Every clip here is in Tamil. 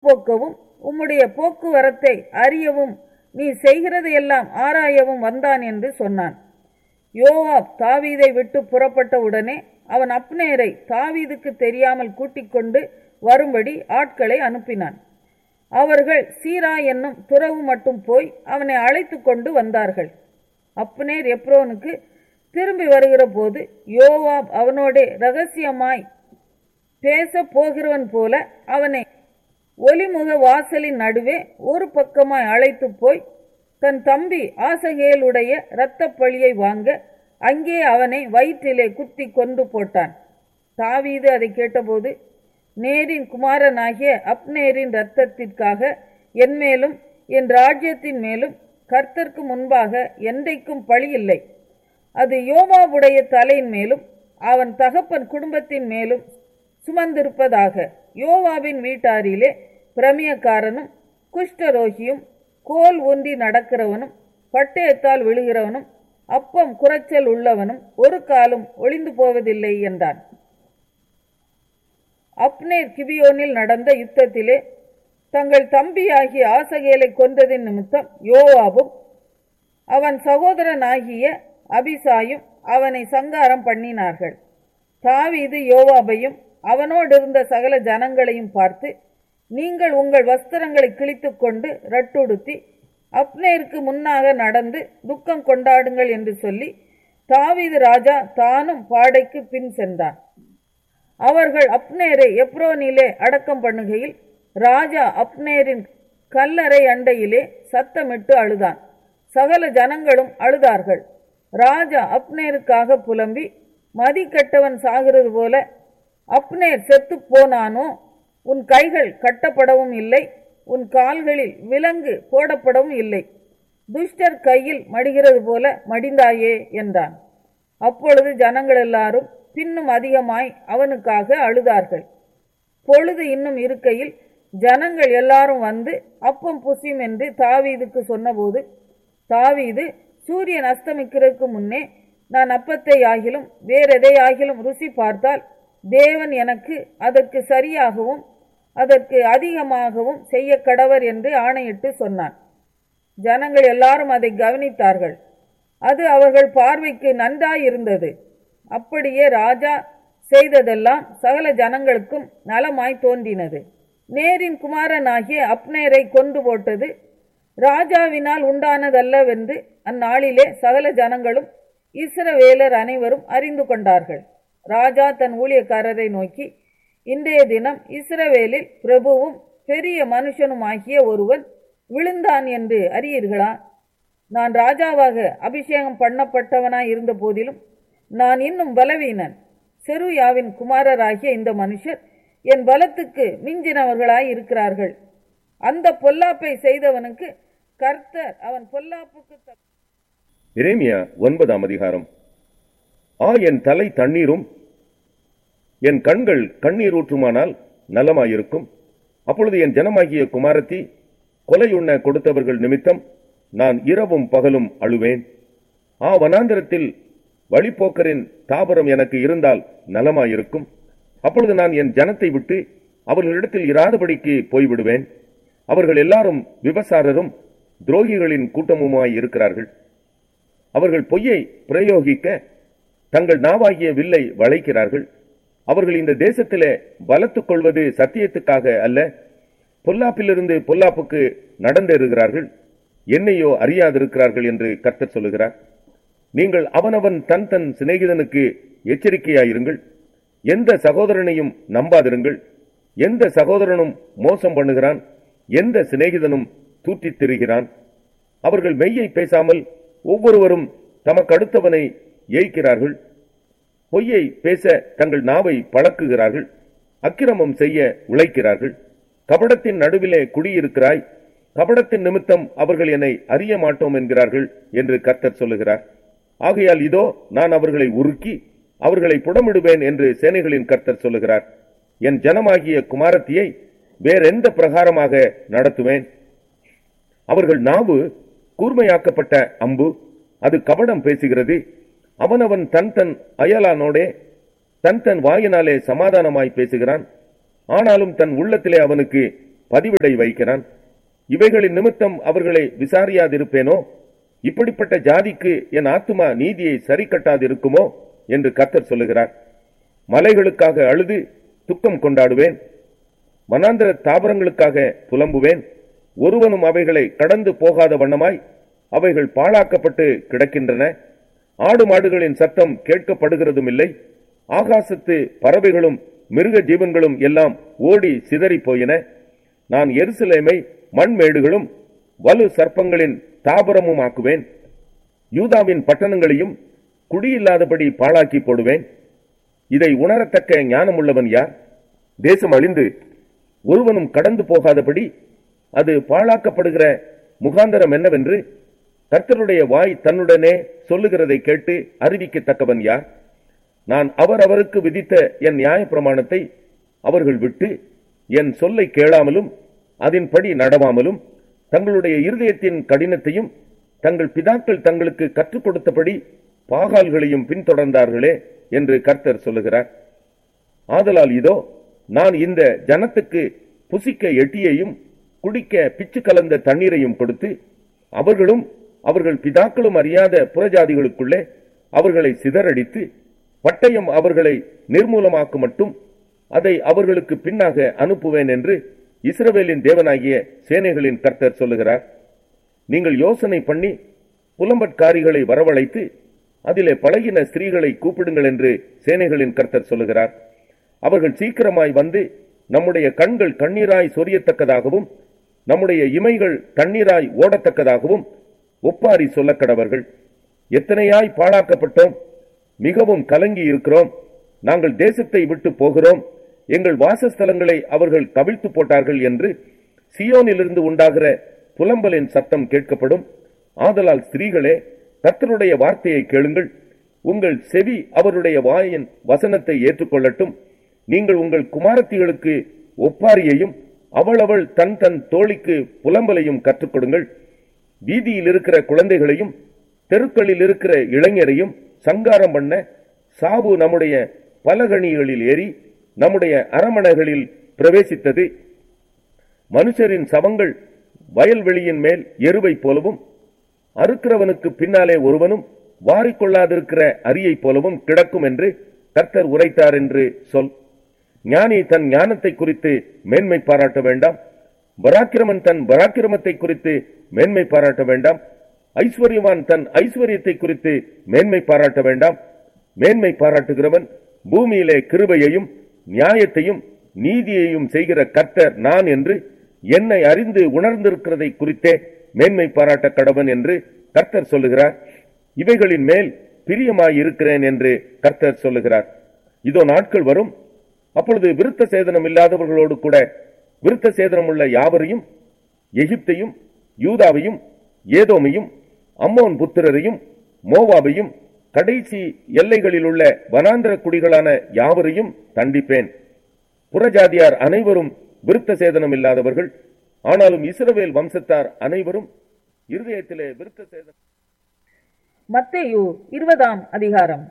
முற்போக்கவும் உம்முடைய போக்குவரத்தை அறியவும் நீ செய்கிறதையெல்லாம் ஆராயவும் வந்தான் என்று சொன்னான் யோவாப் தாவீதை விட்டு புறப்பட்ட உடனே அவன் அப்னேரை தாவீதுக்கு தெரியாமல் கூட்டிக் கொண்டு வரும்படி ஆட்களை அனுப்பினான் அவர்கள் சீரா என்னும் துறவு மட்டும் போய் அவனை அழைத்து கொண்டு வந்தார்கள் அப்னேர் எப்ரோனுக்கு திரும்பி வருகிற போது யோவாப் அவனோடே ரகசியமாய் பேச போகிறவன் போல அவனை ஒலிமுக வாசலின் நடுவே ஒரு பக்கமாய் அழைத்து போய் தன் தம்பி ஆசகேலுடைய இரத்தப் பழியை வாங்க அங்கே அவனை வயிற்றிலே குத்தி கொண்டு போட்டான் தாவீது அதை கேட்டபோது நேரின் குமாரனாகிய அப்னேரின் இரத்தத்திற்காக என் மேலும் என் ராஜ்யத்தின் மேலும் கர்த்தருக்கு முன்பாக என்றைக்கும் பழி இல்லை அது யோவாவுடைய தலையின் மேலும் அவன் தகப்பன் குடும்பத்தின் மேலும் சுமந்திருப்பதாக யோவாவின் வீட்டாரிலே பிரமியக்காரனும் குஷ்டரோகியும் கோல் ஊன்றி நடக்கிறவனும் பட்டயத்தால் விழுகிறவனும் அப்பம் குறைச்சல் உள்ளவனும் ஒரு காலும் ஒளிந்து போவதில்லை என்றான் அப்னேர் கிபியோனில் நடந்த யுத்தத்திலே தங்கள் தம்பியாகிய ஆசகேலை கொன்றதின் நிமித்தம் யோவாபும் அவன் சகோதரனாகிய அபிசாயும் அவனை சங்காரம் பண்ணினார்கள் தாவீது யோவாபையும் அவனோடு இருந்த சகல ஜனங்களையும் பார்த்து நீங்கள் உங்கள் வஸ்திரங்களை கிழித்துக் கொண்டு ரட்டுடுத்தி அப்னேருக்கு முன்னாக நடந்து துக்கம் கொண்டாடுங்கள் என்று சொல்லி தாவீது ராஜா தானும் பாடைக்கு பின் சென்றான் அவர்கள் அப்னேரை எப்ரோனிலே அடக்கம் பண்ணுகையில் ராஜா அப்னேரின் கல்லறை அண்டையிலே சத்தமிட்டு அழுதான் சகல ஜனங்களும் அழுதார்கள் ராஜா அப்னேருக்காக புலம்பி மதி கெட்டவன் சாகிறது போல அப்னேர் செத்து போனானோ உன் கைகள் கட்டப்படவும் இல்லை உன் கால்களில் விலங்கு போடப்படவும் இல்லை துஷ்டர் கையில் மடிகிறது போல மடிந்தாயே என்றான் அப்பொழுது ஜனங்கள் எல்லாரும் பின்னும் அதிகமாய் அவனுக்காக அழுதார்கள் பொழுது இன்னும் இருக்கையில் ஜனங்கள் எல்லாரும் வந்து அப்பம் புசியும் என்று தாவீதுக்கு சொன்னபோது தாவீது சூரியன் அஸ்தமிக்கிறதுக்கு முன்னே நான் அப்பத்தை ஆகிலும் வேறெதை ஆகிலும் ருசி பார்த்தால் தேவன் எனக்கு அதற்கு சரியாகவும் அதற்கு அதிகமாகவும் செய்ய கடவர் என்று ஆணையிட்டு சொன்னான் ஜனங்கள் எல்லாரும் அதை கவனித்தார்கள் அது அவர்கள் பார்வைக்கு நன்றாயிருந்தது அப்படியே ராஜா செய்ததெல்லாம் சகல ஜனங்களுக்கும் நலமாய் தோன்றினது நேரின் குமாரனாகிய அப்னேரை கொண்டு போட்டது ராஜாவினால் உண்டானதல்லவென்று அந்நாளிலே சகல ஜனங்களும் இஸ்ரவேலர் அனைவரும் அறிந்து கொண்டார்கள் ராஜா தன் ஊழியக்காரரை நோக்கி இன்றைய தினம் இஸ்ரவேலில் பிரபுவும் பெரிய மனுஷனுமாகிய ஒருவன் விழுந்தான் என்று அறியீர்களா நான் ராஜாவாக அபிஷேகம் பண்ணப்பட்டவனாய் இருந்த போதிலும் நான் இன்னும் பலவீனன் செருயாவின் குமாரராகிய இந்த மனுஷர் என் பலத்துக்கு மிஞ்சினவர்களாய் இருக்கிறார்கள் அந்த பொல்லாப்பை செய்தவனுக்கு கர்த்தர் அவன் பொல்லாப்புக்கு தக்க எரேமியா ஒன்பதாம் அதிகாரம் ஆ என் தலை தண்ணீரும் என் கண்கள் கண்ணீர் ஊற்றுமானால் நலமாயிருக்கும் அப்பொழுது என் ஜனமாகிய குமாரத்தி கொலையுண்ண கொடுத்தவர்கள் நிமித்தம் நான் இரவும் பகலும் அழுவேன் ஆ வனாந்திரத்தில் வழிப்போக்கரின் தாபரம் எனக்கு இருந்தால் நலமாயிருக்கும் அப்பொழுது நான் என் ஜனத்தை விட்டு அவர்களிடத்தில் இராதபடிக்கு போய்விடுவேன் அவர்கள் எல்லாரும் விபசாரரும் துரோகிகளின் கூட்டமுமாய் இருக்கிறார்கள் அவர்கள் பொய்யை பிரயோகிக்க தங்கள் நாவாகிய வில்லை வளைக்கிறார்கள் அவர்கள் இந்த தேசத்திலே பலத்துக் கொள்வது சத்தியத்துக்காக அல்ல பொல்லாப்பிலிருந்து பொல்லாப்புக்கு நடந்தேறுகிறார்கள் என்னையோ அறியாதிருக்கிறார்கள் என்று கர்த்தர் சொல்லுகிறார் நீங்கள் அவனவன் தன் தன் சிநேகிதனுக்கு எச்சரிக்கையாயிருங்கள் எந்த சகோதரனையும் நம்பாதிருங்கள் எந்த சகோதரனும் மோசம் பண்ணுகிறான் எந்த சிநேகிதனும் தூற்றித் திரிகிறான் அவர்கள் மெய்யை பேசாமல் ஒவ்வொருவரும் தமக்கு அடுத்தவனை ஏய்க்கிறார்கள் பொய்யை பேச தங்கள் நாவை பழக்குகிறார்கள் அக்கிரமம் செய்ய உழைக்கிறார்கள் கபடத்தின் நடுவிலே குடியிருக்கிறாய் கபடத்தின் நிமித்தம் அவர்கள் என்னை அறிய மாட்டோம் என்கிறார்கள் என்று கர்த்தர் சொல்லுகிறார் ஆகையால் இதோ நான் அவர்களை உருக்கி அவர்களை புடமிடுவேன் என்று சேனைகளின் கர்த்தர் சொல்லுகிறார் என் ஜனமாகிய குமாரத்தியை வேறெந்த பிரகாரமாக நடத்துவேன் அவர்கள் நாவு கூர்மையாக்கப்பட்ட அம்பு அது கபடம் பேசுகிறது அவனவன் தன் தன் அயலானோடே தன் தன் வாயினாலே சமாதானமாய் பேசுகிறான் ஆனாலும் தன் உள்ளத்திலே அவனுக்கு பதிவிடை வைக்கிறான் இவைகளின் நிமித்தம் அவர்களை விசாரியாதிருப்பேனோ இப்படிப்பட்ட ஜாதிக்கு என் ஆத்துமா நீதியை சரி கட்டாதிருக்குமோ என்று கர்த்தர் சொல்லுகிறார் மலைகளுக்காக அழுது துக்கம் கொண்டாடுவேன் வனாந்திர தாவரங்களுக்காக புலம்புவேன் ஒருவனும் அவைகளை கடந்து போகாத வண்ணமாய் அவைகள் பாழாக்கப்பட்டு கிடக்கின்றன ஆடு மாடுகளின் சத்தம் கேட்கப்படுகிறதும் இல்லை ஆகாசத்து பறவைகளும் மிருக ஜீவன்களும் எல்லாம் ஓடி சிதறிப் போயின நான் எருசலேமை மண்மேடுகளும் வலு சர்ப்பங்களின் தாபரமும் ஆக்குவேன் யூதாவின் பட்டணங்களையும் குடியில்லாதபடி பாழாக்கி போடுவேன் இதை உணரத்தக்க ஞானமுள்ளவன் யார் தேசம் அழிந்து ஒருவனும் கடந்து போகாதபடி அது பாழாக்கப்படுகிற முகாந்தரம் என்னவென்று கர்த்தருடைய வாய் தன்னுடனே சொல்லுகிறதை கேட்டு அறிவிக்கத்தக்கவன் யார் நான் அவர் அவருக்கு விதித்த என் நியாயப்பிரமாணத்தை அவர்கள் விட்டு என் சொல்லை கேளாமலும் அதன்படி நடவாமலும் தங்களுடைய இருதயத்தின் கடினத்தையும் தங்கள் பிதாக்கள் தங்களுக்கு கற்றுக் கொடுத்தபடி பாகால்களையும் பின்தொடர்ந்தார்களே என்று கர்த்தர் சொல்லுகிறார் ஆதலால் இதோ நான் இந்த ஜனத்துக்கு புசிக்க எட்டியையும் குடிக்க பிச்சு கலந்த தண்ணீரையும் கொடுத்து அவர்களும் அவர்கள் பிதாக்களும் அறியாத புறஜாதிகளுக்குள்ளே அவர்களை சிதறடித்து பட்டயம் அவர்களை நிர்மூலமாக்கும் மட்டும் அதை அவர்களுக்கு பின்னாக அனுப்புவேன் என்று இஸ்ரவேலின் தேவனாகிய சேனைகளின் கர்த்தர் சொல்லுகிறார் நீங்கள் யோசனை பண்ணி புலம்பட்காரிகளை வரவழைத்து அதிலே பழகின ஸ்திரீகளை கூப்பிடுங்கள் என்று சேனைகளின் கர்த்தர் சொல்லுகிறார் அவர்கள் சீக்கிரமாய் வந்து நம்முடைய கண்கள் கண்ணீராய் சொரியத்தக்கதாகவும் நம்முடைய இமைகள் தண்ணீராய் ஓடத்தக்கதாகவும் ஒப்பாரி சொல்லக்கடவர்கள் எத்தனையாய் பாழாக்கப்பட்டோம் மிகவும் கலங்கி இருக்கிறோம் நாங்கள் தேசத்தை விட்டு போகிறோம் எங்கள் வாசஸ்தலங்களை அவர்கள் கவிழ்த்து போட்டார்கள் என்று சியோனிலிருந்து உண்டாகிற புலம்பலின் சத்தம் கேட்கப்படும் ஆதலால் ஸ்திரீகளே கர்த்தருடைய வார்த்தையை கேளுங்கள் உங்கள் செவி அவருடைய வாயின் வசனத்தை ஏற்றுக்கொள்ளட்டும் நீங்கள் உங்கள் குமாரத்திகளுக்கு ஒப்பாரியையும் அவளவள் தன் தன் தோழிக்கு புலம்பலையும் கற்றுக் கொடுங்கள் வீதியில் இருக்கிற குழந்தைகளையும் தெருக்களில் இருக்கிற இளைஞரையும் சங்காரம் பண்ண சாவு நம்முடைய பலகணிகளில் ஏறி நம்முடைய அரமனைகளில் பிரவேசித்தது மனுஷரின் சவங்கள் வயல்வெளியின் மேல் எருவை போலவும் அறுக்கிறவனுக்கு பின்னாலே ஒருவனும் வாரிக்கொள்ளாதிருக்கிற அரியை போலவும் கிடக்கும் என்று கர்த்தர் உரைத்தார் என்று சொல் ஞானி தன் ஞானத்தை குறித்து மேன்மை பாராட்ட வேண்டாம் பராக்கிரமன் தன் பராக்கிரமத்தை குறித்து மேன்மை பாராட்ட வேண்டாம் ஐஸ்வர்யவான் தன் ஐஸ்வர்யத்தை குறித்து மேன்மை பாராட்ட வேண்டாம் மேன்மை பாராட்டுகிறவன் பூமியிலே கிருபையையும் நியாயத்தையும் நீதியையும் செய்கிற கர்த்தர் நான் என்று என்னை அறிந்து உணர்ந்திருக்கிறதை குறித்தே மேன்மை பாராட்ட கடவன் என்று கர்த்தர் சொல்லுகிறார் இவைகளின் மேல் பிரியமாயிருக்கிறேன் என்று கர்த்தர் சொல்லுகிறார் இதோ நாட்கள் வரும் அப்பொழுது விருத்த சேதனம் இல்லாதவர்களோடு கூட விருத்த சேதனம் உள்ள யாவரையும் எகிப்தையும் யூதாவையும் ஏதோமையும் அம்மோன் புத்திரரையும் மோவாவையும் கடைசி எல்லைகளில் உள்ள வனாந்திர குடிகளான யாவரையும் தண்டிப்பேன் புறஜாதியார் அனைவரும் விருத்த சேதனம் இல்லாதவர்கள் ஆனாலும் இஸ்ரவேல் வம்சத்தார் அனைவரும் இருதயத்திலே விருத்த சேதனம் மத்தேயு இருபதாம் அதிகாரம்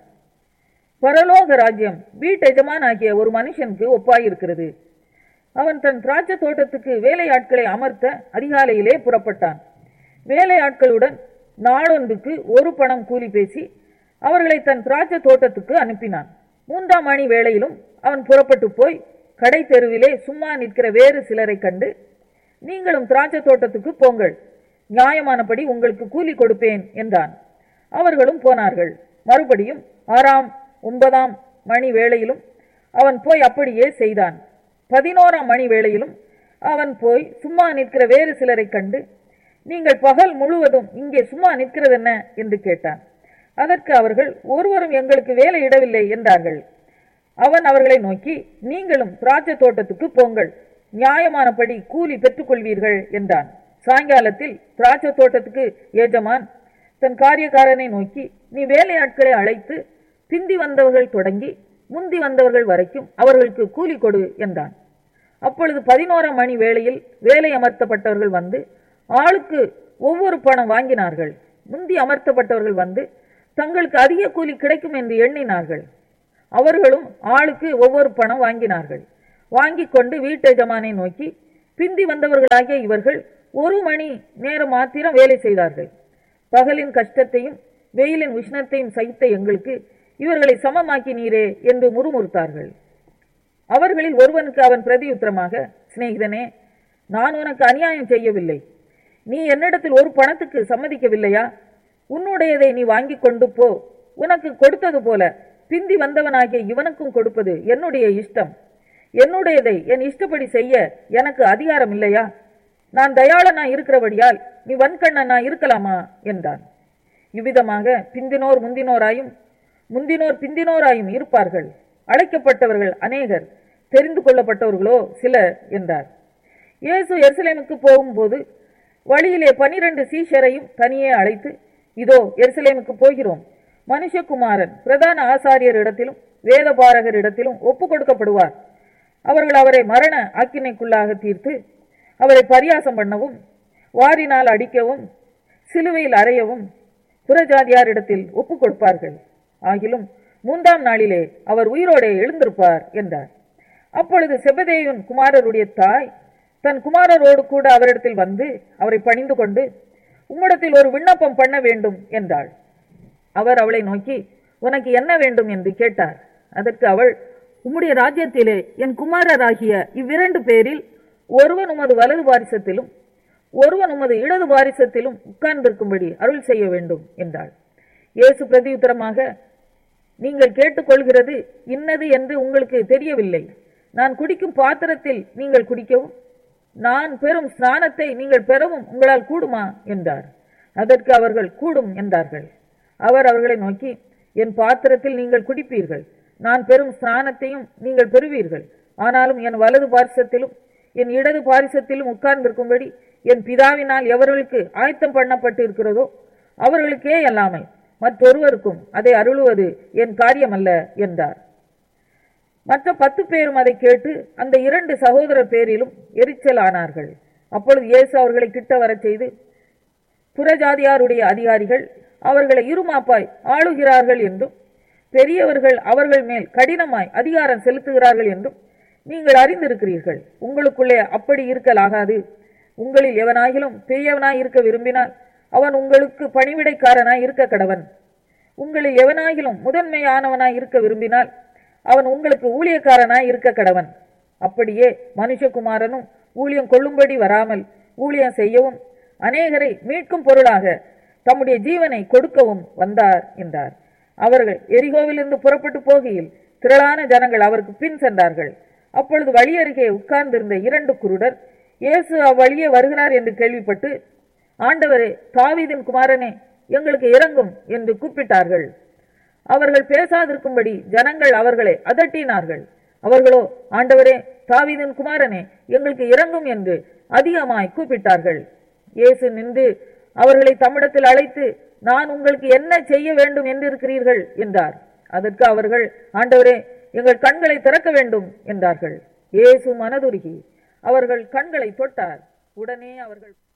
பரலோக ராஜ்யம் வீட்டெஜமானாகிய ஒரு மனுஷனுக்கு ஒப்பாயிருக்கிறது அவன் தன் திராட்சை தோட்டத்துக்கு வேலையாட்களை அமர்த்த அதிகாலையிலே புறப்பட்டான் வேலையாட்களுடன் நாளொன்றுக்கு ஒரு பணம் கூலி பேசி அவர்களை தன் திராட்சை தோட்டத்துக்கு அனுப்பினான் மூன்றாம் மணி வேளையிலும் அவன் புறப்பட்டு போய் கடை தெருவிலே சும்மா நிற்கிற வேறு சிலரை கண்டு நீங்களும் திராட்சை தோட்டத்துக்கு போங்கள் நியாயமானபடி உங்களுக்கு கூலி கொடுப்பேன் என்றான் அவர்களும் போனார்கள் மறுபடியும் ஆறாம் ஒன்பதாம் மணி வேளையிலும் அவன் போய் அப்படியே செய்தான் பதினோராம் மணி வேளையிலும் அவன் போய் சும்மா நிற்கிற வேறு சிலரை கண்டு நீங்கள் பகல் முழுவதும் இங்கே சும்மா நிற்கிறதென்ன என்று கேட்டான் அதற்கு அவர்கள் ஒருவரும் எங்களுக்கு வேலை இடவில்லை என்றார்கள் அவன் அவர்களை நோக்கி நீங்களும் திராட்சை தோட்டத்துக்கு போங்கள் நியாயமானபடி கூலி பெற்றுக்கொள்வீர்கள் என்றான் சாயங்காலத்தில் திராட்சை தோட்டத்துக்கு ஏஜமான் தன் காரியக்காரனை நோக்கி நீ வேலையாட்களை அழைத்து பிந்தி வந்தவர்கள் தொடங்கி முந்தி வந்தவர்கள் வரைக்கும் அவர்களுக்கு கூலி கொடு என்றான் அப்பொழுது பதினோராம் மணி வேளையில் வேலை அமர்த்தப்பட்டவர்கள் வந்து ஆளுக்கு ஒவ்வொரு பணம் வாங்கினார்கள் முந்தி அமர்த்தப்பட்டவர்கள் வந்து தங்களுக்கு அதிக கூலி கிடைக்கும் என்று எண்ணினார்கள் அவர்களும் ஆளுக்கு ஒவ்வொரு பணம் வாங்கினார்கள் வாங்கி கொண்டு வீட்டெஜமானை நோக்கி பிந்தி வந்தவர்களாகிய இவர்கள் ஒரு மணி நேரம் மாத்திரம் வேலை செய்தார்கள் பகலின் கஷ்டத்தையும் வெயிலின் உஷ்ணத்தையும் சகித்த எங்களுக்கு இவர்களை சமமாக்கினீரே என்று முறுமுறுத்தார்கள் அவர்களில் ஒருவனுக்கு அவன் பிரதியுத்தரமாக சிநேகிதனே நான் உனக்கு அநியாயம் செய்யவில்லை நீ என்னிடத்தில் ஒரு பணத்துக்கு சம்மதிக்கவில்லையா உன்னுடையதை நீ வாங்கி கொண்டு போ உனக்கு கொடுத்தது போல பிந்தி வந்தவனாகிய இவனுக்கும் கொடுப்பது என்னுடைய இஷ்டம் என்னுடையதை என் இஷ்டப்படி செய்ய எனக்கு அதிகாரம் இல்லையா நான் தயாளனா இருக்கிறபடியால் நீ வன்கண்ணனா இருக்கலாமா என்றான் இவ்விதமாக பிந்தினோர் முந்தினோராயும் முந்தினோர் பிந்தினோராயும் இருப்பார்கள் அழைக்கப்பட்டவர்கள் அநேகர் தெரிந்து கொள்ளப்பட்டவர்களோ சிலர் என்றார் இயேசு எருசலேமுக்கு போகும்போது வழியிலே பனிரெண்டு சீஷரையும் தனியே அழைத்து இதோ எருசலேமுக்கு போகிறோம் மனுஷகுமாரன் பிரதான ஆசாரியரிடத்திலும் வேதபாரகரிடத்திலும் ஒப்பு கொடுக்கப்படுவார் அவர்கள் அவரை மரண ஆக்கினைக்குள்ளாக தீர்த்து அவரை பரியாசம் பண்ணவும் வாரினால் அடிக்கவும் சிலுவையில் அறையவும் புறஜாதியாரிடத்தில் ஒப்பு கொடுப்பார்கள் ஆகிலும் மூன்றாம் நாளிலே அவர் உயிரோடே எழுந்திருப்பார் என்றார் அப்பொழுது செபதேயுன் குமாரருடைய தாய் தன் குமாரரோடு கூட அவரிடத்தில் வந்து அவரை பணிந்து கொண்டு உம்மிடத்தில் ஒரு விண்ணப்பம் பண்ண வேண்டும் என்றாள் அவர் அவளை நோக்கி உனக்கு என்ன வேண்டும் என்று கேட்டார் அதற்கு அவள் உம்முடைய ராஜ்யத்திலே என் குமாரராகிய இவ்விரண்டு பேரில் ஒருவன் உமது வலது பாரிசத்திலும் ஒருவன் உமது இடது பாரிசத்திலும் உட்கார்ந்திருக்கும்படி அருள் செய்ய வேண்டும் என்றாள் இயேசு பிரதியுத்தரமாக நீங்கள் கேட்டுக்கொள்கிறது இன்னது என்று உங்களுக்கு தெரியவில்லை நான் குடிக்கும் பாத்திரத்தில் நீங்கள் குடிக்கவும் நான் பெறும் ஸ்நானத்தை நீங்கள் பெறவும் உங்களால் கூடுமா என்றார் அதற்கு அவர்கள் கூடும் என்றார்கள் அவர் அவர்களை நோக்கி என் பாத்திரத்தில் நீங்கள் குடிப்பீர்கள் நான் பெறும் ஸ்நானத்தையும் நீங்கள் பெறுவீர்கள் ஆனாலும் என் வலது பாரிசத்திலும் என் இடது பாரிசத்திலும் உட்கார்ந்திருக்கும்படி என் பிதாவினால் எவர்களுக்கு ஆயத்தம் பண்ணப்பட்டு இருக்கிறதோ அவர்களுக்கே அல்லாமல் மற்றொருவருக்கும் அதை அருளுவது என் காரியமல்ல என்றார் மற்ற பத்து பேரும் அதை கேட்டு அந்த இரண்டு சகோதரர் பேரிலும் எரிச்சல் ஆனார்கள் அப்பொழுது இயேசு அவர்களை கிட்ட வரச் செய்து புறஜாதியாருடைய அதிகாரிகள் அவர்களை இருமாப்பாய் ஆளுகிறார்கள் என்றும் பெரியவர்கள் அவர்கள் மேல் கடினமாய் அதிகாரம் செலுத்துகிறார்கள் என்றும் நீங்கள் அறிந்திருக்கிறீர்கள் உங்களுக்குள்ளே அப்படி இருக்கலாகாது உங்களில் எவனாகிலும் பெரியவனாய் இருக்க விரும்பினால் அவன் உங்களுக்கு பணிவிடைக்காரனாய் இருக்க கடவன் உங்களில் எவனாகிலும் முதன்மையானவனாய் இருக்க விரும்பினால் அவன் உங்களுக்கு ஊழியக்காரனாய் இருக்க கடவன் அப்படியே மனுஷகுமாரனும் ஊழியம் கொள்ளும்படி வராமல் ஊழியம் செய்யவும் அநேகரை மீட்கும் பொருளாக தம்முடைய ஜீவனை கொடுக்கவும் வந்தார் என்றார் அவர்கள் எரிகோவிலிருந்து புறப்பட்டு போகையில் திரளான ஜனங்கள் அவருக்கு பின் சென்றார்கள் அப்பொழுது வழி அருகே உட்கார்ந்திருந்த இரண்டு குருடர் இயேசு அவ்வழியே வருகிறார் என்று கேள்விப்பட்டு ஆண்டவரே தாவீதின் குமாரனே எங்களுக்கு இறங்கும் என்று கூப்பிட்டார்கள் அவர்கள் பேசாதிருக்கும்படி ஜனங்கள் அவர்களை அதட்டினார்கள் அவர்களோ ஆண்டவரே தாவீதின் குமாரனே எங்களுக்கு இறங்கும் என்று அதிகமாய் கூப்பிட்டார்கள் இயேசு நின்று அவர்களை தம்மிடத்தில் அழைத்து நான் உங்களுக்கு என்ன செய்ய வேண்டும் என்று இருக்கிறீர்கள் என்றார் அதற்கு அவர்கள் ஆண்டவரே எங்கள் கண்களை திறக்க வேண்டும் என்றார்கள் இயேசு மனதுருகி அவர்கள் கண்களை தொட்டார் உடனே அவர்கள்